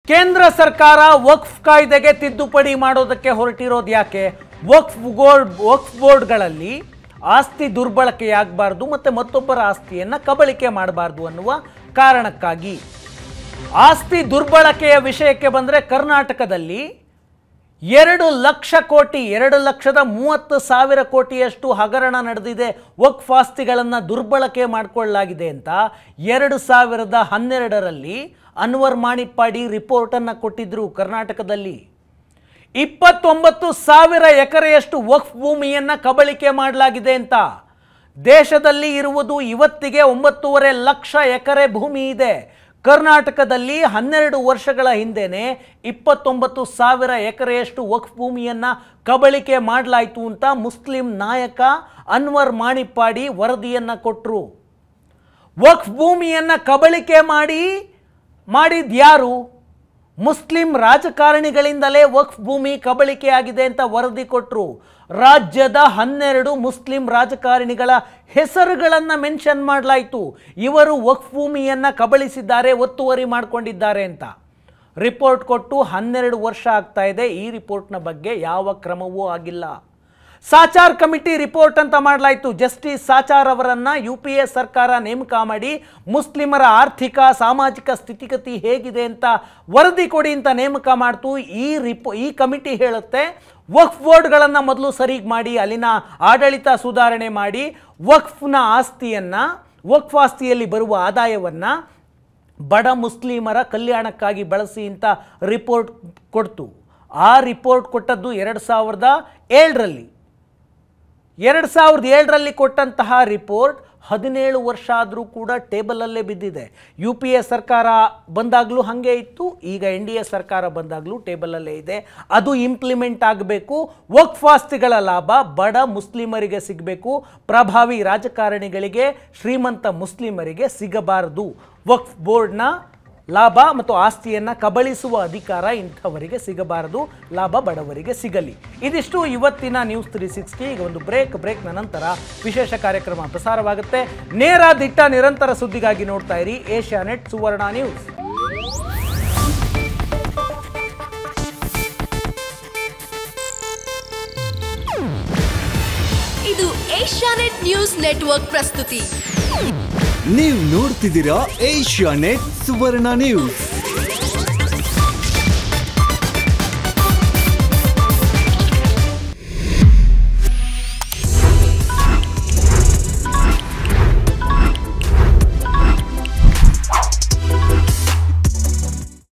ಕೇಂದ್ರ ಸರ್ಕಾರ ವಕ್ಫ್ ಕಾಯ್ದೆಗೆ ತಿದ್ದುಪಡಿ ಮಾಡೋದಕ್ಕೆ ಹೊರಟಿರೋದು ಯಾಕೆ ವಕ್ಫ್ ಬೋರ್ಡ್ ವಕ್ಫ್ ಬೋರ್ಡ್ಗಳಲ್ಲಿ ಆಸ್ತಿ ದುರ್ಬಳಕೆಯಾಗಬಾರ್ದು ಮತ್ತು ಮತ್ತೊಬ್ಬರ ಆಸ್ತಿಯನ್ನು ಕಬಳಿಕೆ ಮಾಡಬಾರ್ದು ಅನ್ನುವ ಕಾರಣಕ್ಕಾಗಿ ಆಸ್ತಿ ದುರ್ಬಳಕೆಯ ವಿಷಯಕ್ಕೆ ಬಂದರೆ ಕರ್ನಾಟಕದಲ್ಲಿ ಎರಡು ಲಕ್ಷ ಕೋಟಿ ಎರಡು ಲಕ್ಷದ ಮೂವತ್ತು ಸಾವಿರ ಕೋಟಿಯಷ್ಟು ಹಗರಣ ನಡೆದಿದೆ ವಕ್ಫ್ ಆಸ್ತಿಗಳನ್ನು ದುರ್ಬಳಕೆ ಮಾಡಿಕೊಳ್ಳಲಾಗಿದೆ ಅಂತ ಎರಡು ಸಾವಿರದ ಹನ್ನೆರಡರಲ್ಲಿ ಅನ್ವರ್ ಮಾಣಿಪ್ಪಾಡಿ ರಿಪೋರ್ಟನ್ನು ಕೊಟ್ಟಿದ್ದರು ಕರ್ನಾಟಕದಲ್ಲಿ ಇಪ್ಪತ್ತೊಂಬತ್ತು ಸಾವಿರ ಎಕರೆಯಷ್ಟು ವಕ್ಫ್ ಭೂಮಿಯನ್ನು ಕಬಳಿಕೆ ಮಾಡಲಾಗಿದೆ ಅಂತ ದೇಶದಲ್ಲಿ ಇರುವುದು ಇವತ್ತಿಗೆ ಒಂಬತ್ತೂವರೆ ಲಕ್ಷ ಎಕರೆ ಭೂಮಿ ಇದೆ ಕರ್ನಾಟಕದಲ್ಲಿ ಹನ್ನೆರಡು ವರ್ಷಗಳ ಹಿಂದೆನೆ ಇಪ್ಪತ್ತೊಂಬತ್ತು ಸಾವಿರ ಎಕರೆಯಷ್ಟು ವಕ್ಫ್ ಭೂಮಿಯನ್ನು ಕಬಳಿಕೆ ಮಾಡಲಾಯಿತು ಅಂತ ಮುಸ್ಲಿಂ ನಾಯಕ ಅನ್ವರ್ ಮಾಣಿಪ್ಪಾಡಿ ವರದಿಯನ್ನು ಕೊಟ್ಟರು ವಕ್ಫ್ ಭೂಮಿಯನ್ನು ಕಬಳಿಕೆ ಮಾಡಿ ಮಾಡಿದ್ಯಾರು ಮುಸ್ಲಿಂ ರಾಜಕಾರಣಿಗಳಿಂದಲೇ ವಕ್ಫ್ ಭೂಮಿ ಕಬಳಿಕೆಯಾಗಿದೆ ಅಂತ ವರದಿ ಕೊಟ್ಟರು ರಾಜ್ಯದ ಹನ್ನೆರಡು ಮುಸ್ಲಿಂ ರಾಜಕಾರಣಿಗಳ ಹೆಸರುಗಳನ್ನು ಮೆನ್ಷನ್ ಮಾಡಲಾಯಿತು ಇವರು ವಕ್ಫ್ ಭೂಮಿಯನ್ನು ಕಬಳಿಸಿದ್ದಾರೆ ಒತ್ತುವರಿ ಮಾಡಿಕೊಂಡಿದ್ದಾರೆ ಅಂತ ರಿಪೋರ್ಟ್ ಕೊಟ್ಟು ಹನ್ನೆರಡು ವರ್ಷ ಆಗ್ತಾ ಇದೆ ಈ ರಿಪೋರ್ಟ್ನ ಬಗ್ಗೆ ಯಾವ ಕ್ರಮವೂ ಆಗಿಲ್ಲ ಸಾಚಾರ್ ಕಮಿಟಿ ರಿಪೋರ್ಟ್ ಅಂತ ಮಾಡಲಾಯಿತು ಜಸ್ಟಿಸ್ ಸಾಚಾರ್ ಅವರನ್ನ ಯು ಪಿ ಎ ಸರ್ಕಾರ ನೇಮಕ ಮಾಡಿ ಮುಸ್ಲಿಮರ ಆರ್ಥಿಕ ಸಾಮಾಜಿಕ ಸ್ಥಿತಿಗತಿ ಹೇಗಿದೆ ಅಂತ ವರದಿ ಕೊಡಿ ಅಂತ ನೇಮಕ ಮಾಡ್ತು ಈ ರಿಪೋ ಈ ಕಮಿಟಿ ಹೇಳುತ್ತೆ ವಕ್ಫ್ ಬೋರ್ಡ್ಗಳನ್ನು ಮೊದಲು ಸರಿಗೆ ಮಾಡಿ ಅಲ್ಲಿನ ಆಡಳಿತ ಸುಧಾರಣೆ ಮಾಡಿ ವಕ್ಫ್ನ ಆಸ್ತಿಯನ್ನು ವಕ್ಫ್ ಆಸ್ತಿಯಲ್ಲಿ ಬರುವ ಆದಾಯವನ್ನು ಬಡ ಮುಸ್ಲಿಮರ ಕಲ್ಯಾಣಕ್ಕಾಗಿ ಬಳಸಿ ಅಂತ ರಿಪೋರ್ಟ್ ಕೊಡ್ತು ಆ ರಿಪೋರ್ಟ್ ಕೊಟ್ಟದ್ದು ಎರಡು ಸಾವಿರದ ಏಳರಲ್ಲಿ ಎರಡು ಸಾವಿರದ ಏಳರಲ್ಲಿ ಕೊಟ್ಟಂತಹ ರಿಪೋರ್ಟ್ ಹದಿನೇಳು ವರ್ಷ ಆದರೂ ಕೂಡ ಟೇಬಲಲ್ಲೇ ಬಿದ್ದಿದೆ ಯು ಪಿ ಎ ಸರ್ಕಾರ ಬಂದಾಗಲೂ ಹಾಗೆ ಇತ್ತು ಈಗ ಎನ್ ಡಿ ಎ ಸರ್ಕಾರ ಬಂದಾಗಲೂ ಟೇಬಲಲ್ಲೇ ಇದೆ ಅದು ಇಂಪ್ಲಿಮೆಂಟ್ ಆಗಬೇಕು ವಕ್ಫ್ ಆಸ್ತಿಗಳ ಲಾಭ ಬಡ ಮುಸ್ಲಿಮರಿಗೆ ಸಿಗಬೇಕು ಪ್ರಭಾವಿ ರಾಜಕಾರಣಿಗಳಿಗೆ ಶ್ರೀಮಂತ ಮುಸ್ಲಿಮರಿಗೆ ಸಿಗಬಾರದು ವಕ್ಫ್ ಬೋರ್ಡ್ನ ಲಾಭ ಮತ್ತು ಆಸ್ತಿಯನ್ನು ಕಬಳಿಸುವ ಅಧಿಕಾರ ಇಂಥವರಿಗೆ ಸಿಗಬಾರದು ಲಾಭ ಬಡವರಿಗೆ ಸಿಗಲಿ ಇದಿಷ್ಟು ಇವತ್ತಿನ ನ್ಯೂಸ್ ತ್ರೀ ಸಿಕ್ಸ್ಟಿ ಈಗ ಒಂದು ಬ್ರೇಕ್ ಬ್ರೇಕ್ನ ನಂತರ ವಿಶೇಷ ಕಾರ್ಯಕ್ರಮ ಪ್ರಸಾರವಾಗುತ್ತೆ ನೇರ ದಿಟ್ಟ ನಿರಂತರ ಸುದ್ದಿಗಾಗಿ ನೋಡ್ತಾ ಇರಿ ಏಷ್ಯಾ ನೆಟ್ ಸುವರ್ಣ ನ್ಯೂಸ್ ಇದು ಏಷ್ಯಾನೆಟ್ ನ್ಯೂಸ್ ನೆಟ್ವರ್ಕ್ ಪ್ರಸ್ತುತಿ ನೀವು ನೋಡ್ತಿದ್ದೀರಾ ಏಷ್ಯಾ ನೆಟ್ ಸುವರ್ಣ ನ್ಯೂಸ್